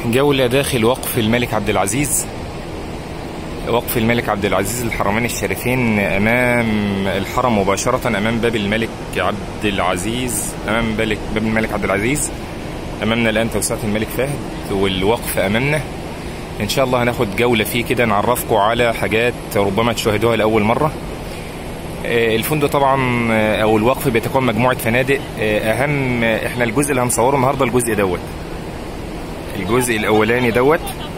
جولة داخل وقف الملك عبد العزيز وقف الملك عبد العزيز الحرمين الشريفين أمام الحرم مباشرة أمام باب الملك عبد العزيز أمام باب باب الملك عبد العزيز أمامنا الآن توسعة الملك فهد والوقف أمامنا إن شاء الله هناخد جولة فيه كده نعرفكم على حاجات ربما تشاهدوها لأول مرة آه، الفندق طبعا آه، او الوقف بيتكون مجموعه فنادق آه، اهم احنا الجزء اللي هنصوره النهارده الجزء دوت الجزء الاولاني دوت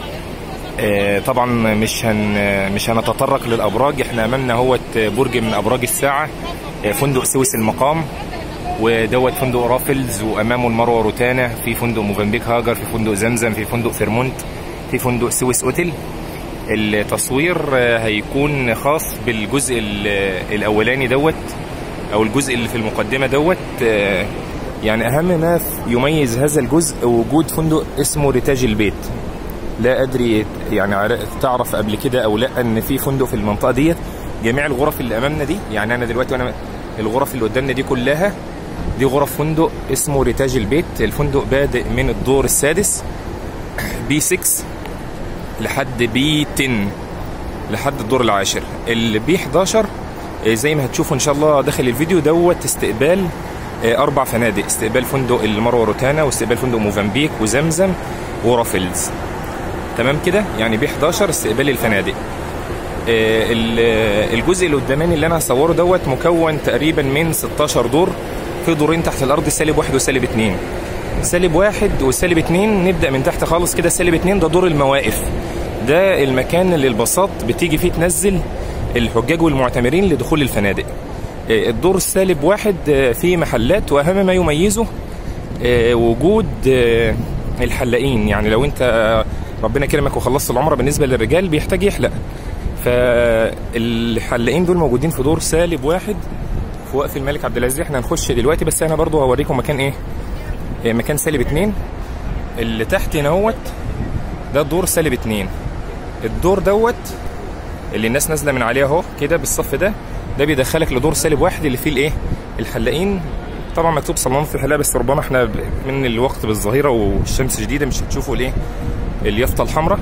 آه، طبعا مش هن مش هنتطرق للابراج احنا امامنا هوت برج من ابراج الساعه آه، فندق سويس المقام ودوت فندق رافلز وامامه المروه روتانا في فندق موفنبيك هاجر في فندق زمزم في فندق فيرمونت في فندق سويس اوتيل التصوير آه، هيكون خاص بالجزء ال- الاولاني دوت او الجزء اللي في المقدمه دوت آه، يعني اهم ما يميز هذا الجزء وجود فندق اسمه ريتاج البيت لا ادري يعني عر- تعرف قبل كده او لا ان في فندق في المنطقه ديت جميع الغرف اللي امامنا دي يعني انا دلوقتي وانا الغرف اللي قدامنا دي كلها دي غرف فندق اسمه ريتاج البيت الفندق بادئ من الدور السادس بي 6 لحد بي 10 لحد الدور العاشر البي 11 آه، زي ما هتشوفوا ان شاء الله داخل الفيديو دوت استقبال آه، اربع فنادق استقبال فندق المروه روتانا واستقبال فندق موفنبيك وزمزم ورافلز تمام كده يعني بي 11 استقبال الفنادق آه، ال- آه، الجزء اللي قداماني اللي انا هصوره دوت مكون تقريبا من 16 دور في دورين تحت الارض سالب واحد وسالب اتنين سالب واحد وسالب اتنين نبدا من تحت خالص كده سالب اتنين ده دور المواقف ده المكان اللي الباصات بتيجي فيه تنزل الحجاج والمعتمرين لدخول الفنادق آه، الدور السالب واحد آه، فيه محلات واهم ما يميزه آه، وجود آه، الحلاقين يعني لو انت آه، ربنا كرمك وخلصت العمره بالنسبه للرجال بيحتاج يحلق فالحلاقين دول موجودين في دور سالب واحد في وقف الملك عبد العزيز احنا هنخش دلوقتي بس انا برضو هوريكم مكان ايه آه، مكان سالب اتنين اللي تحت هنا ده الدور سالب اتنين الدور دوت اللي الناس نازله من عليه اهو كده بالصف ده ده بيدخلك لدور سالب واحد اللي فيه الايه الحلاقين طبعا مكتوب صالونات الحلاقه بس ربما احنا ب- من الوقت بالظهيره والشمس شديده مش هتشوفوا الايه اليافطه الحمراء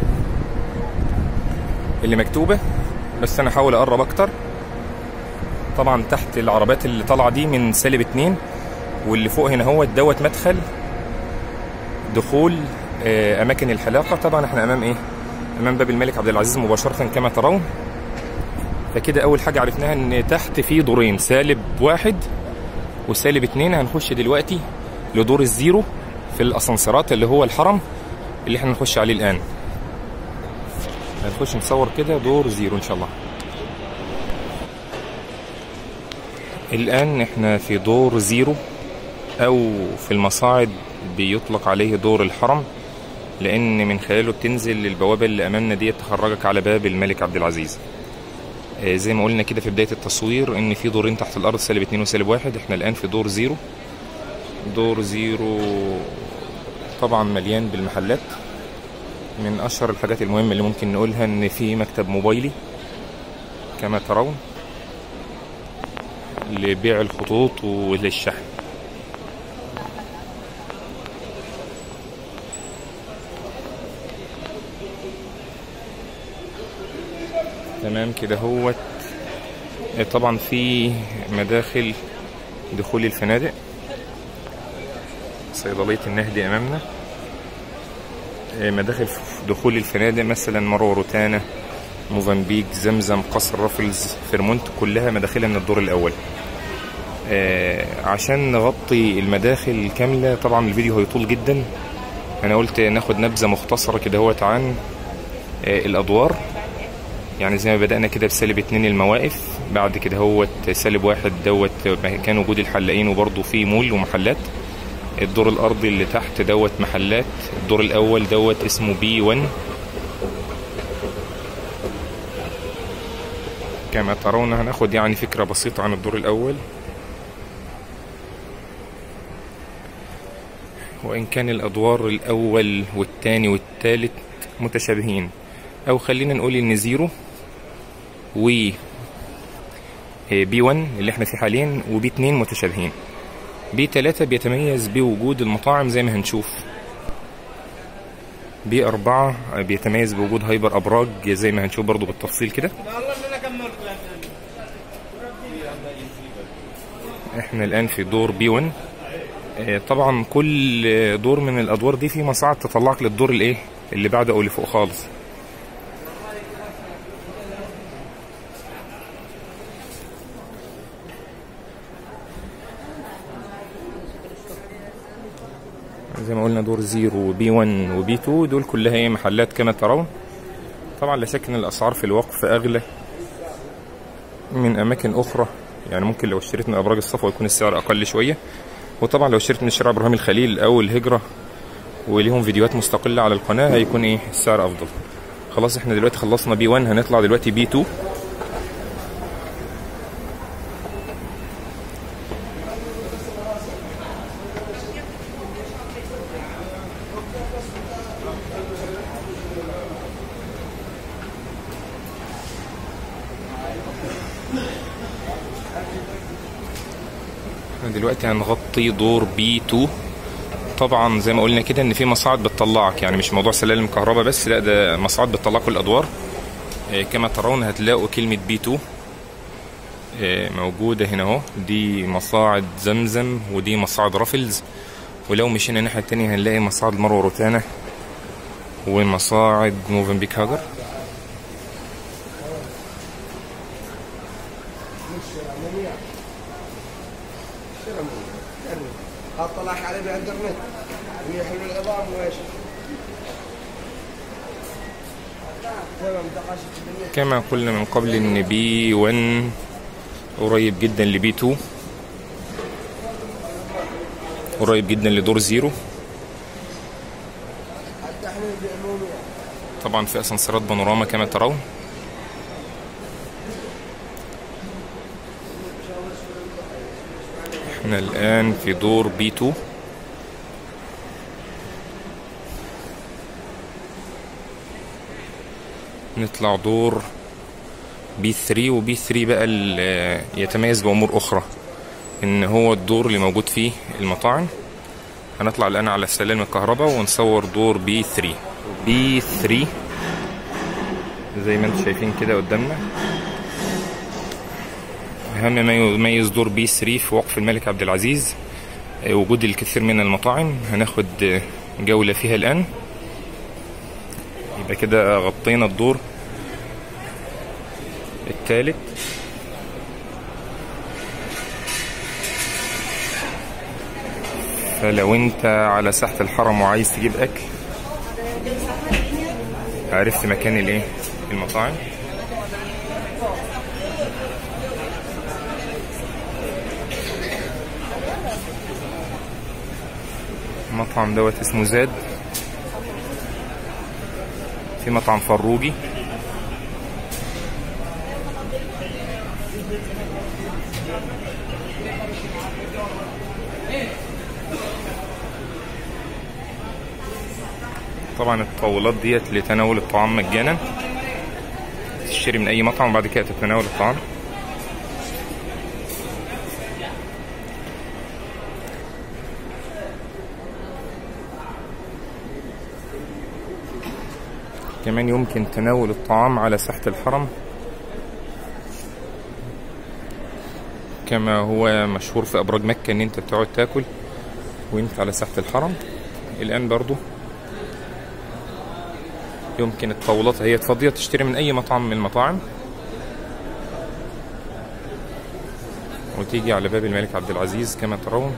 اللي مكتوبه بس انا هحاول اقرب اكتر طبعا تحت العربات اللي طالعه دي من سالب اتنين واللي فوق هنا هو دوت مدخل دخول آه، اماكن الحلاقه طبعا احنا امام ايه امام باب الملك عبد العزيز مباشره كما ترون فكده اول حاجه عرفناها ان تحت في دورين سالب واحد وسالب اتنين هنخش دلوقتي لدور الزيرو في الاسانسيرات اللي هو الحرم اللي احنا هنخش عليه الان هنخش نصور كده دور زيرو ان شاء الله الان احنا في دور زيرو او في المصاعد بيطلق عليه دور الحرم لان من خلاله بتنزل البوابه اللي امامنا دي تخرجك على باب الملك عبد العزيز آه، زي ما قلنا كده في بدايه التصوير ان في دورين تحت الارض سالب اتنين وسالب واحد احنا الان في دور زيرو دور زيرو طبعا مليان بالمحلات من اشهر الحاجات المهمه اللي ممكن نقولها ان في مكتب موبايلي كما ترون لبيع الخطوط وللشحن تمام كده هوت طبعا في مداخل دخول الفنادق صيدلية النهدي أمامنا مداخل دخول الفنادق مثلا مروة روتانا موفنبيك زمزم قصر رافلز فيرمونت كلها مداخلها من الدور الأول آه، عشان نغطي المداخل كاملة طبعا الفيديو هيطول جدا أنا قلت ناخد نبذة مختصرة كده هوت عن آه، الأدوار يعني زي ما بدأنا كده بسالب اتنين المواقف بعد كده هو سالب واحد دوت كان وجود الحلاقين وبرضه في مول ومحلات الدور الأرضي اللي تحت دوت محلات الدور الأول دوت اسمه بي 1 كما ترون هناخد يعني فكرة بسيطة عن الدور الأول وإن كان الأدوار الأول والثاني والثالث متشابهين أو خلينا نقول إن زيرو و بي 1 اللي احنا فيه حاليا وبي 2 متشابهين بي 3 بيتميز بوجود المطاعم زي ما هنشوف بي أربعة بيتميز بوجود هايبر أبراج زي ما هنشوف برضو بالتفصيل كده احنا الآن في دور بي 1 آه، طبعا كل دور من الأدوار دي فيه مصاعد تطلعك للدور الإيه اللي بعده أو اللي فوق خالص زي ما قلنا دور زيرو وبي 1 وبي 2 دول كلها هي محلات كما ترون طبعا لا شك ان الاسعار في الوقف اغلى من اماكن اخرى يعني ممكن لو اشتريت من ابراج الصفا يكون السعر اقل شويه وطبعا لو اشتريت من شارع ابراهيم الخليل او الهجره وليهم فيديوهات مستقله على القناه هيكون ايه السعر افضل خلاص احنا دلوقتي خلصنا بي 1 هنطلع دلوقتي بي 2 احنا دلوقتي هنغطي دور بي 2 طبعا زي ما قلنا كده ان في مصاعد بتطلعك يعني مش موضوع سلالم كهرباء بس لا ده مصاعد بتطلعك الادوار آه، كما ترون هتلاقوا كلمة بي 2 آه، موجودة هنا اهو دي مصاعد زمزم ودي مصاعد رافلز ولو مشينا الناحية التانية هنلاقي مصاعد مروة روتانا ومصاعد موفنبيك هاجر اطلعك عليه بالانترنت ويحلوا العظام وايش تمام دقشت الدنيا كما قلنا من قبل ان بي 1 قريب جدا لبي 2 قريب جدا لدور زيرو التحميل بعمومية طبعا في اسانسيرات بانوراما كما ترون احنا الان في دور بي 2 نطلع دور بي 3 وبي 3 بقى ال- يتميز بامور اخرى ان هو الدور اللي موجود فيه المطاعم هنطلع الان على سلالم الكهرباء ونصور دور بي 3 بي 3 زي ما انتم شايفين كده قدامنا اهم ما يميز دور بي 3 في وقف الملك عبد العزيز آه، وجود الكثير من المطاعم هناخد آه، جولة فيها الآن يبقى كده غطينا الدور الثالث فلو انت على ساحة الحرم وعايز تجيب اكل عرفت مكان الايه المطاعم المطعم دوت اسمه زاد في مطعم فروجي طبعا الطاولات ديت لتناول الطعام مجانا تشتري من اي مطعم وبعد كده تتناول الطعام كمان يمكن تناول الطعام على ساحة الحرم كما هو مشهور في أبراج مكة إن أنت تقعد تاكل وأنت على ساحة الحرم الآن برضو يمكن الطاولات هي فاضية تشتري من أي مطعم من المطاعم وتيجي على باب الملك عبد العزيز كما ترون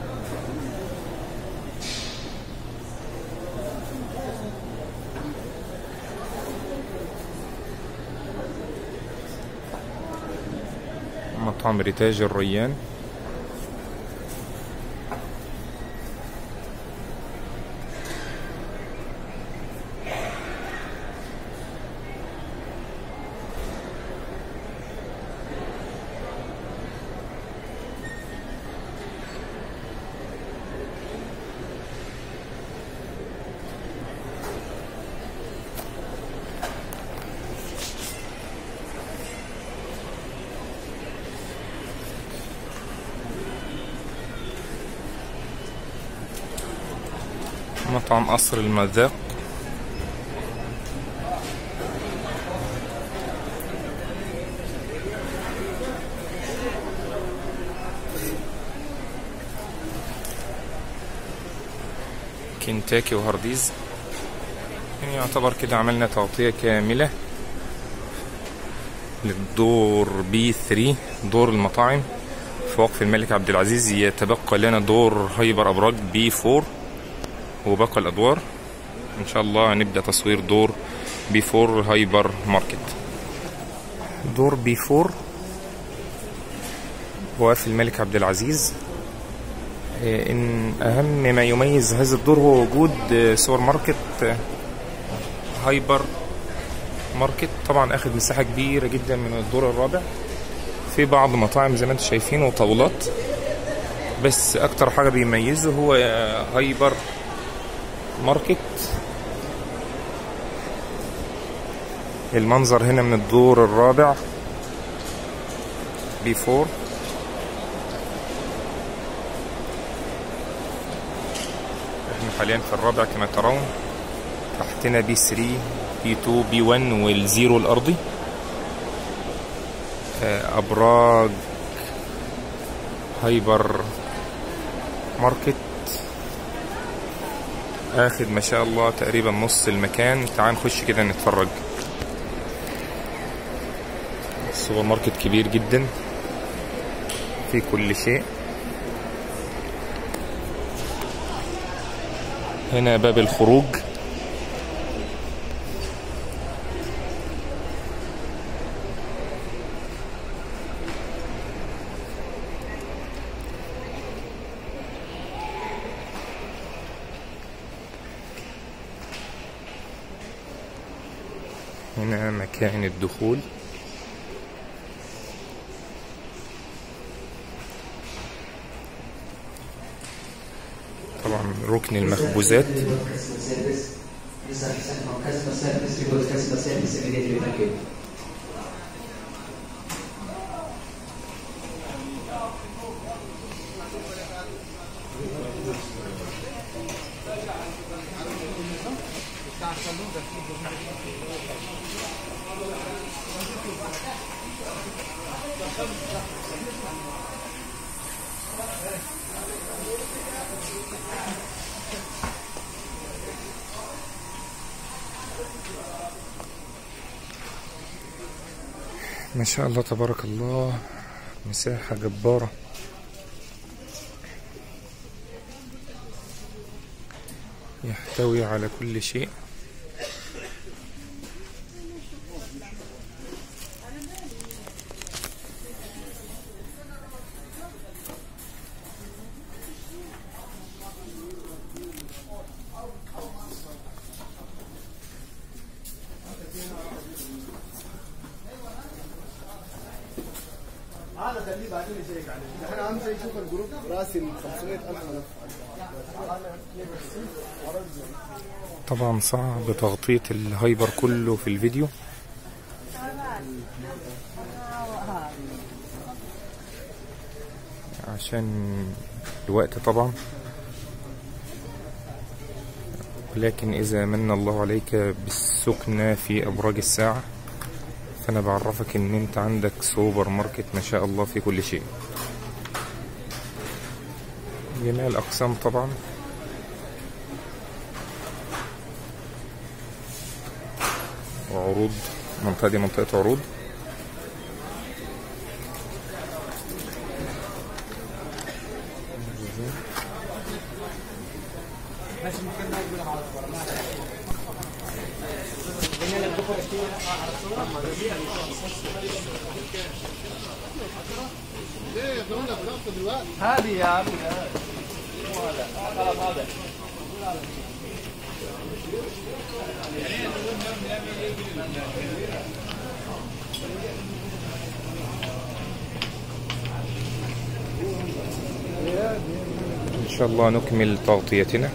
مطعم ريتاج الريان مطعم قصر المذاق كنتاكي وهارديز يعني يعتبر كده عملنا تغطية كاملة للدور بي 3 دور المطاعم في وقف الملك عبد العزيز يتبقى لنا دور هايبر أبراج بي 4 وباقي الأدوار إن شاء الله هنبدأ تصوير دور بي 4 هايبر ماركت دور بي 4 وقف الملك عبد العزيز إيه، إن أهم ما يميز هذا الدور هو وجود آه، سوبر ماركت آه، هايبر ماركت طبعا اخد مساحة كبيرة جدا من الدور الرابع في بعض مطاعم زي ما انتم شايفين وطاولات بس اكتر حاجة بيميزه هو آه، هايبر ماركت المنظر هنا من الدور الرابع بي 4 احنا حاليا في الرابع كما ترون تحتنا بي 3 بي 2 بي 1 والزيرو الارضي آه، ابراج هايبر ماركت اخد ما شاء الله تقريبا نص المكان تعال نخش كده نتفرج السوبر ماركت كبير جدا في كل شيء هنا باب الخروج هنا مكان الدخول طبعا ركن المخبوزات customer service. This is from customer service, report customer service immediately. Thank you. ما شاء الله تبارك الله مساحة جبارة يحتوي على كل شيء هذا خليه بعدين يشيك عليه احنا اهم شيء نشوف الجروب راسل 500000 ملف طبعا صعب تغطية الهايبر كله في الفيديو عشان الوقت طبعا ولكن إذا من الله عليك بالسكنة في أبراج الساعة فأنا بعرفك إن أنت عندك سوبر ماركت ما شاء الله في كل شيء جميع الأقسام طبعا وعروض المنطقة دي منطقة عروض هذه يا عم إن شاء الله نكمل تغطيتنا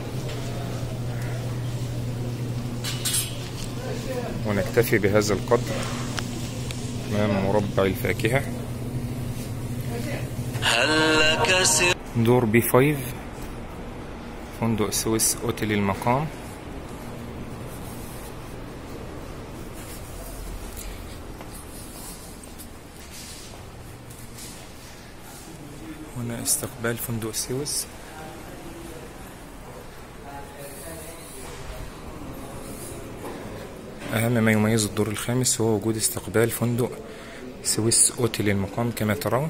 ونكتفي بهذا القدر أمام مربع الفاكهة هل لك سر دور بي 5 فندق سويس أوتيل المقام هنا استقبال فندق سويس أهم ما يميز الدور الخامس هو وجود استقبال فندق سويس أوتيل المقام كما ترون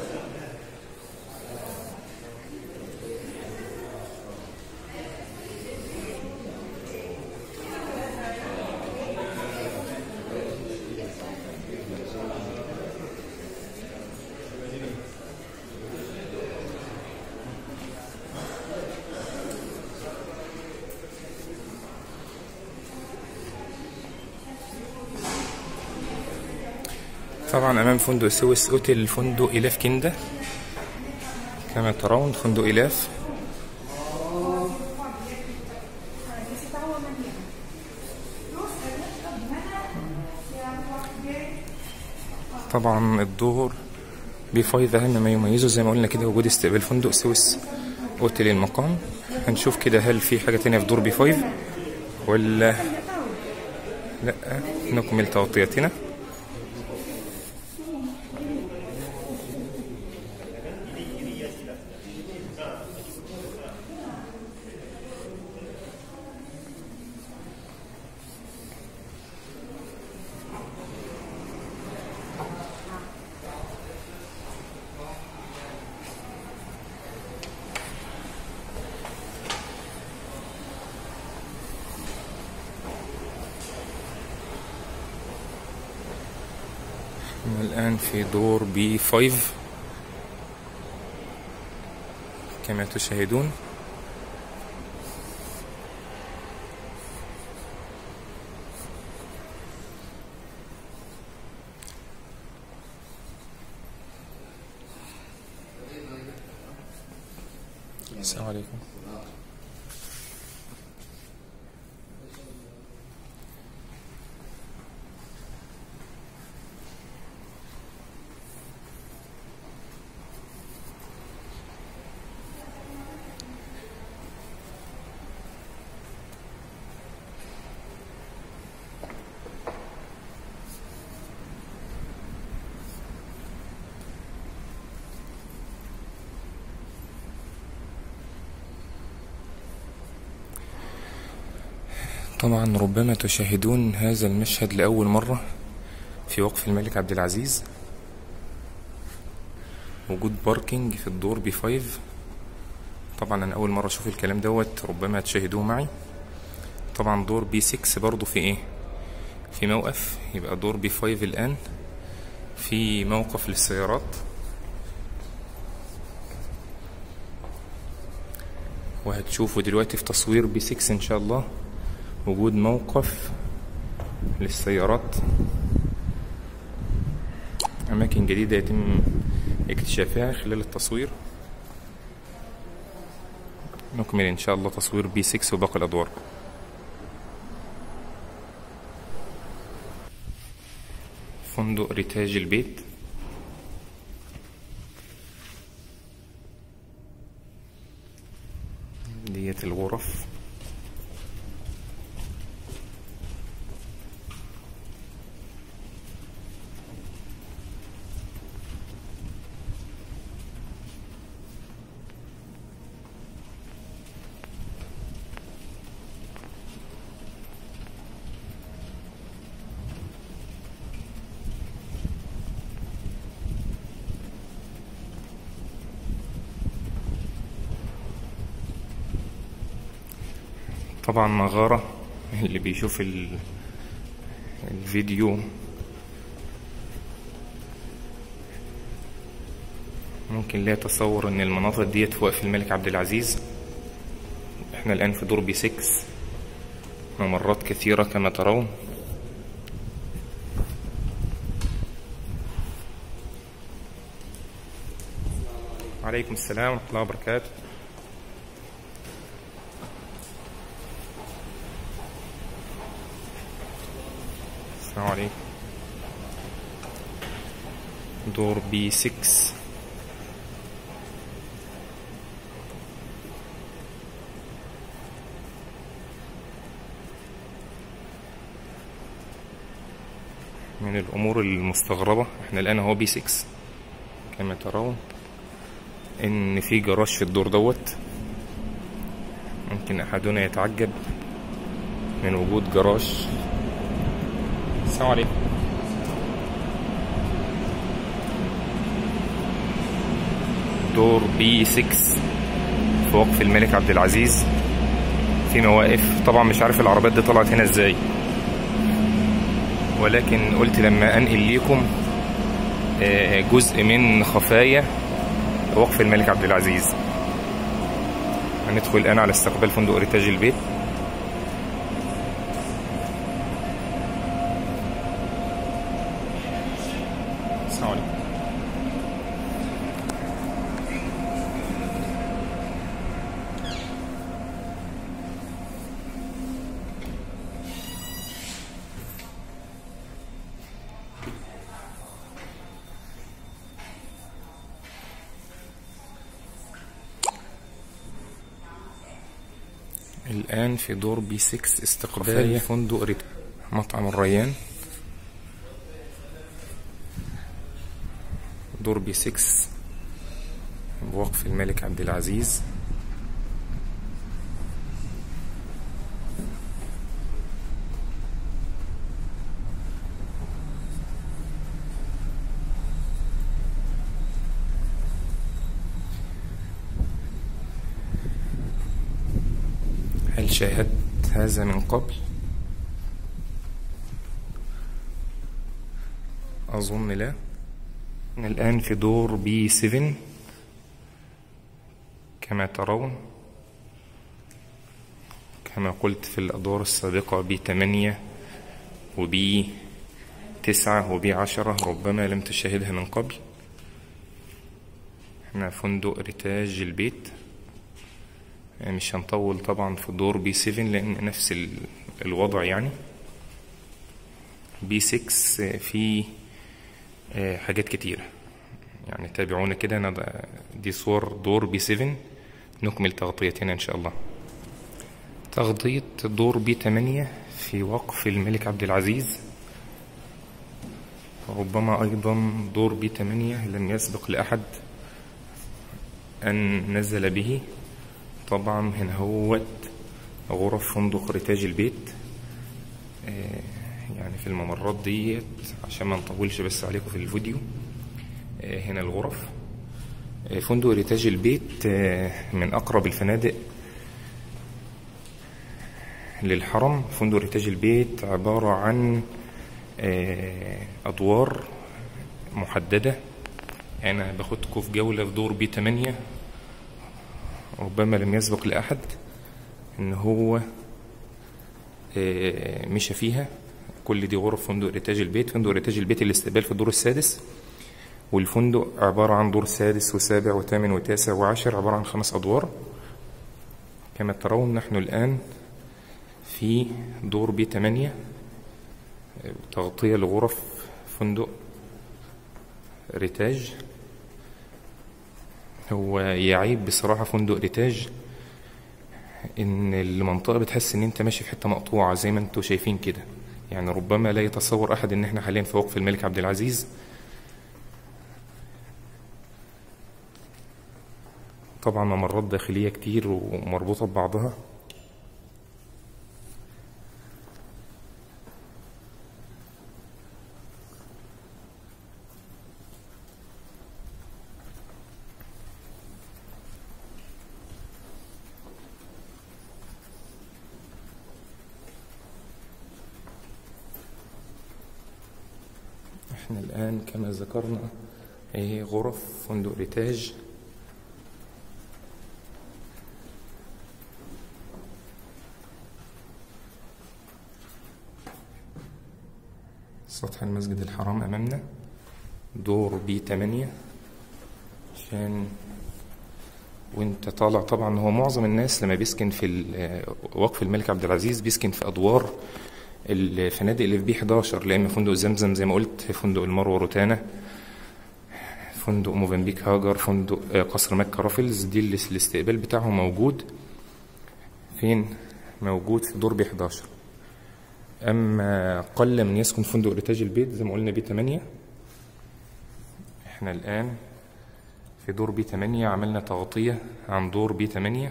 طبعا أمام فندق سويس أوتيل فندق إلاف كندا كما ترون فندق إلاف طبعا الدور بي 5 أهم ما يميزه زي ما قلنا كده وجود استقبال فندق سويس أوتيل المقام هنشوف كده هل في حاجة تانية في دور بي 5 ولا لا نكمل تغطيتنا احنا الآن في دور بي 5 كما تشاهدون السلام عليكم طبعا ربما تشاهدون هذا المشهد لأول مرة في وقف الملك عبد العزيز وجود باركينج في الدور بي 5 طبعا أنا أول مرة أشوف الكلام دوت ربما تشاهدوه معي طبعا دور بي 6 برضو في إيه في موقف يبقى دور بي 5 الآن في موقف للسيارات وهتشوفوا دلوقتي في تصوير بي 6 إن شاء الله وجود موقف للسيارات أماكن جديدة يتم اكتشافها خلال التصوير نكمل إن شاء الله تصوير بي 6 وباقي الأدوار فندق ريتاج البيت ديت الغرف طبعا مغارة اللي بيشوف ال... الفيديو ممكن لا يتصور ان المناطق ديت في وقف الملك عبد العزيز احنا الان في دور بي 6 ممرات كثيرة كما ترون وعليكم السلام ورحمة الله وبركاته السلام عليكم دور بي 6 من الأمور المستغربة احنا الآن هو بي 6 كما ترون إن في جراج في الدور دوت ممكن أحدنا يتعجب من وجود جراج السلام عليكم دور بي 6 في وقف الملك عبد العزيز في مواقف طبعا مش عارف العربيات دي طلعت هنا ازاي ولكن قلت لما انقل لكم آه، جزء من خفايا وقف الملك عبد العزيز هندخل الان على استقبال فندق ريتاج البيت السلام عليكم الآن في دور بي 6 استقبال فندق ريت مطعم الريان دور بي 6 بوقف الملك عبد العزيز هل شاهدت هذا من قبل؟ أظن لا أنا الآن في دور بي 7 كما ترون كما قلت في الأدوار السابقة بي 8 وبي 9 وبي 10 ربما لم تشاهدها من قبل احنا فندق ريتاج البيت مش هنطول طبعا في دور بي 7 لان نفس ال- الوضع يعني بي 6 في آه، حاجات كتيرة يعني تابعونا كده انا ده- دي صور دور بي 7 نكمل تغطيتنا ان شاء الله تغطية دور بي 8 في وقف الملك عبد العزيز ربما ايضا دور بي 8 لم يسبق لاحد ان نزل به طبعا هنا هوت غرف فندق ريتاج البيت آه، يعني في الممرات ديت عشان ما نطولش بس عليكم في الفيديو آه، هنا الغرف آه، فندق ريتاج البيت آه، من أقرب الفنادق للحرم فندق ريتاج البيت عبارة عن آه، أدوار محددة أنا باخدكم في جولة في دور بي 8 ربما لم يسبق لأحد إن هو آه، مشى فيها كل دي غرف فندق ريتاج البيت فندق ريتاج البيت الاستقبال في الدور السادس والفندق عبارة عن دور سادس وسابع وثامن وتاسع وعاشر عبارة عن خمس أدوار كما ترون نحن الآن في دور بي 8 آه، تغطية لغرف فندق ريتاج هو يعيب بصراحة فندق ريتاج إن المنطقة بتحس إن أنت ماشي في حتة مقطوعة زي ما أنتوا شايفين كده يعني ربما لا يتصور أحد إن إحنا حاليا في وقف الملك عبد العزيز طبعا ممرات داخلية كتير ومربوطة ببعضها احنا الآن كما ذكرنا هي غرف فندق ريتاج سطح المسجد الحرام أمامنا دور بي 8 عشان وانت طالع طبعا هو معظم الناس لما بيسكن في ال- وقف الملك عبد العزيز بيسكن في ادوار الفنادق اللي في بي 11 لا اما فندق زمزم زي ما قلت فندق المروه روتانا فندق موفنبيك هاجر فندق آه، قصر مكه رافلز دي اللي الاستقبال بتاعهم موجود فين موجود في دور بي 11 اما قل من يسكن فندق ريتاج البيت زي ما قلنا بي 8 احنا الان في دور بي 8 عملنا تغطية عن دور بي 8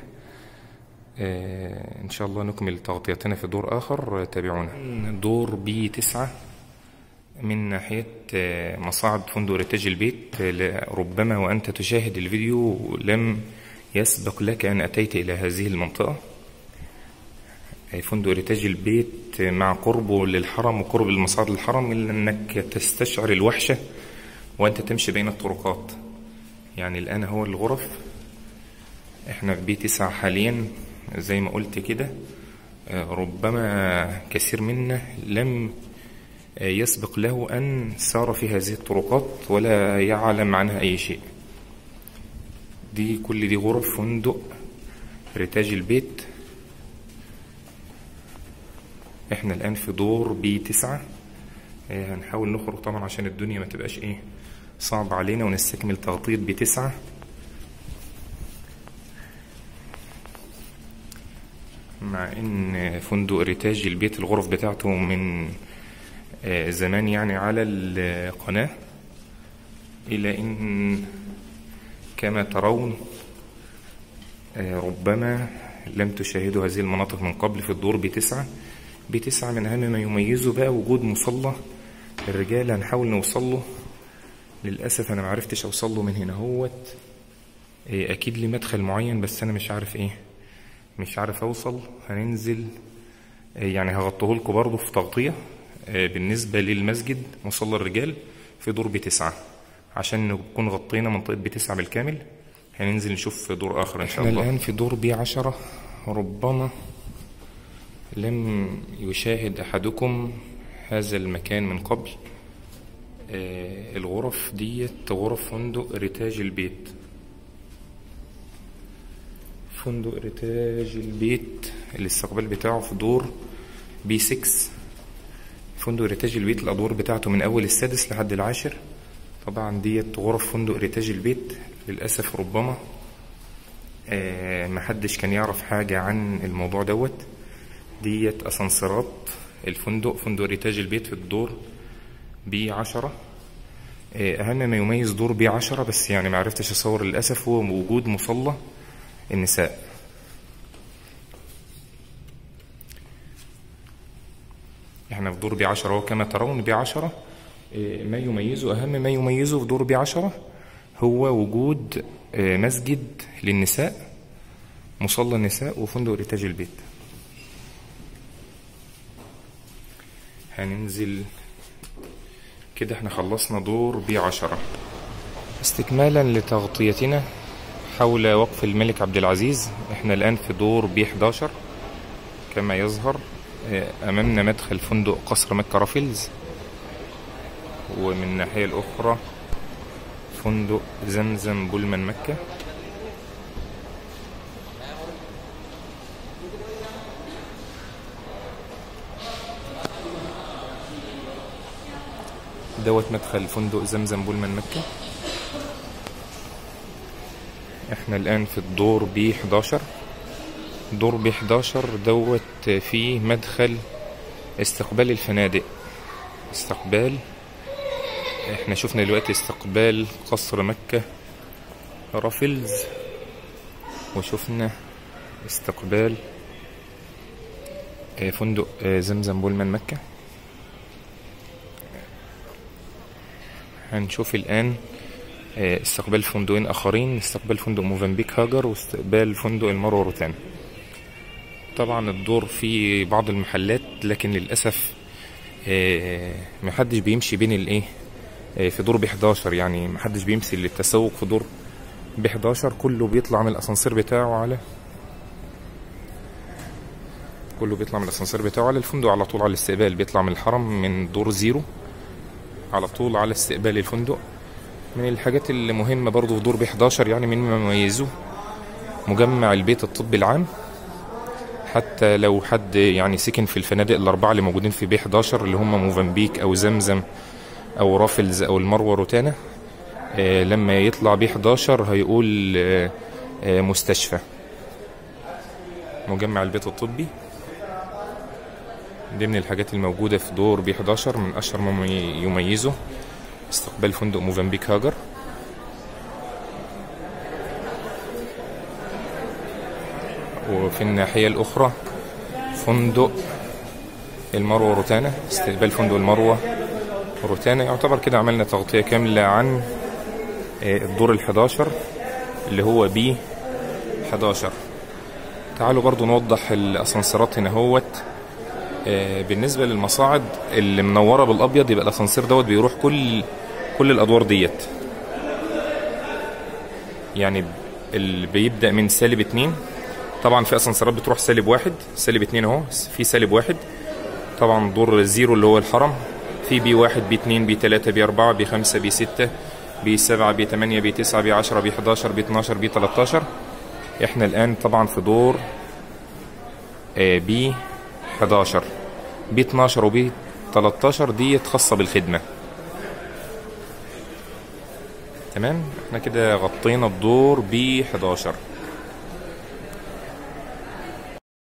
آه إن شاء الله نكمل تغطيتنا في دور آخر آه، تابعونا دور بي 9 من ناحية آه، مصاعد فندق ريتاج البيت آه، ل- ربما وأنت تشاهد الفيديو لم يسبق لك أن أتيت إلى هذه المنطقة آه، فندق ريتاج البيت آه، مع قربه للحرم وقرب المصعد للحرم إلا أنك تستشعر الوحشة وأنت تمشي بين الطرقات يعني الآن هو الغرف احنا في بي تسعة حاليا زي ما قلت كده آه، ربما كثير منا لم آه، يسبق له أن سار في هذه الطرقات ولا يعلم عنها أي شيء دي كل دي غرف فندق ريتاج البيت احنا الآن في دور بي تسعة آه، هنحاول نخرج طبعا عشان الدنيا ما تبقاش ايه صعب علينا ونستكمل تغطية بي تسعة مع ان فندق ريتاج البيت الغرف بتاعته من آه، زمان يعني على القناة إلى إن كما ترون آه، ربما لم تشاهدوا هذه المناطق من قبل في الدور بتسعة بتسعة من أهم ما يميزه بقى وجود مصلى الرجال هنحاول نوصل له للأسف أنا معرفتش أوصل له من هنا هوت آه، أكيد لي مدخل معين بس أنا مش عارف إيه مش عارف أوصل هننزل آه، يعني هغطيه لكم برضه في تغطية آه، بالنسبة للمسجد مصلى الرجال في دور بتسعة عشان نكون غطينا منطقة بتسعة بالكامل هننزل نشوف في دور آخر إن شاء الله الآن في دور بي عشرة ربما لم يشاهد أحدكم هذا المكان من قبل آه، الغرف ديت غرف فندق ريتاج البيت فندق ريتاج البيت الاستقبال بتاعه في دور بي 6 فندق ريتاج البيت الأدوار بتاعته من أول السادس لحد العاشر طبعا ديت غرف فندق ريتاج البيت للأسف ربما آه محدش كان يعرف حاجة عن الموضوع دوت ديت أسانسيرات الفندق فندق ريتاج البيت في الدور بي عشرة آه أهم ما يميز دور بي عشرة بس يعني معرفتش أصور للأسف هو وجود مصلى النساء احنا في دور بي عشرة وكما ترون بي عشرة آه، ما يميزه أهم ما يميزه في دور بي عشرة هو وجود آه، مسجد للنساء مصلى النساء وفندق ريتاج البيت هننزل كده احنا خلصنا دور بي عشرة استكمالا لتغطيتنا حول وقف الملك عبد العزيز احنا الآن في دور بي 11 كما يظهر آه، أمامنا مدخل فندق قصر مكة رافلز ومن الناحية الأخرى فندق زمزم بولمان مكة دوت مدخل فندق زمزم بولمان مكة احنا الآن في الدور بي 11 دور بي 11 دوت فيه مدخل استقبال الفنادق استقبال احنا شفنا دلوقتي استقبال قصر مكة رافلز وشفنا استقبال آه، فندق آه، زمزم بولمان مكة هنشوف الآن آه، استقبال فندقين آخرين استقبال فندق موزمبيق هاجر واستقبال فندق المروة روتانا طبعا الدور فيه بعض المحلات لكن للأسف آه، محدش بيمشي بين الايه آه، في دور ب 11 يعني محدش بيمشي للتسوق في دور ب 11 كله بيطلع من الاسانسير بتاعه على كله بيطلع من الاسانسير بتاعه على الفندق على طول على الاستقبال بيطلع من الحرم من دور زيرو على طول على استقبال الفندق من الحاجات المهمة برضو في دور ب 11 يعني من ما مميزه مجمع البيت الطبي العام حتى لو حد يعني سكن في الفنادق الأربعة اللي موجودين في بي 11 اللي هم موزمبيق أو زمزم أو رافلز أو المروة روتانا آه، لما يطلع بي 11 هيقول آه، آه، مستشفى مجمع البيت الطبي دي من الحاجات الموجودة في دور بي 11 من أشهر ما يميزه استقبال فندق موزمبيق هاجر وفي الناحية الأخرى فندق المروة روتانا استقبال فندق المروة روتانا يعتبر كده عملنا تغطية كاملة عن آه، الدور ال 11 اللي هو بي 11 تعالوا برضو نوضح الاسانسيرات هنا هوت آه، بالنسبة للمصاعد اللي منورة بالابيض يبقى الاسانسير دوت بيروح كل كل الادوار ديت يعني اللي بيبدأ من سالب اتنين طبعا في اسانسيرات بتروح سالب واحد سالب اتنين اهو في سالب واحد طبعا دور الزيرو اللي هو الحرم في بي واحد بي اتنين بي تلاتة بي اربعة بي خمسة بي ستة بي سبعة بي تمانية بي تسعة بي عشرة بي حداشر بي اتناشر بي تلاتاشر احنا الان طبعا في دور آه، بي 11 بي 12 وبي 13 ديت خاصة بالخدمة تمام احنا كده غطينا الدور بي 11